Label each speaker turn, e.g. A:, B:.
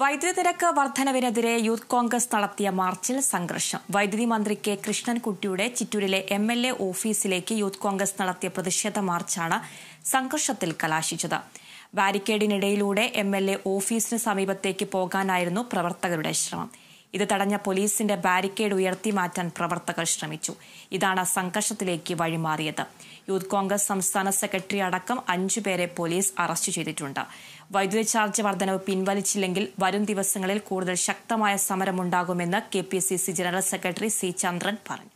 A: വൈദ്യുതി നിരക്ക് വർധനവിനെതിരെ youth Congress നടത്തിയ മാർച്ചിൽ സംഘർഷം വൈദ്യുതി മന്ത്രി കെ കൃഷ്ണൻകുട്ടിയുടെ ചിറ്റൂരിലെ എം എൽ എ ഓഫീസിലേക്ക് യൂത്ത് കോൺഗ്രസ് നടത്തിയ പ്രതിഷേധ മാർച്ചാണ് സംഘർഷത്തിൽ കലാശിച്ചത് ബാരിക്കേഡിനിടയിലൂടെ എം എൽ എ ഓഫീസിന് സമീപത്തേക്ക് പോകാനായിരുന്നു പ്രവർത്തകരുടെ ശ്രമം ഇത് തടഞ്ഞ പോലീസിന്റെ ബാരിക്കേഡ് ഉയർത്തി മാറ്റാൻ പ്രവർത്തകർ ശ്രമിച്ചു ഇതാണ് സംഘർഷത്തിലേക്ക് വഴിമാറിയത് യൂത്ത് കോൺഗ്രസ് സംസ്ഥാന സെക്രട്ടറി അടക്കം അഞ്ചുപേരെ പോലീസ് അറസ്റ്റ് ചെയ്തിട്ടുണ്ട് വൈദ്യുതി ചാർജ് വർധനവ് പിൻവലിച്ചില്ലെങ്കിൽ വരും ദിവസങ്ങളിൽ കൂടുതൽ ശക്തമായ സമരമുണ്ടാകുമെന്ന് K P C C general secretary C Chandran പറഞ്ഞു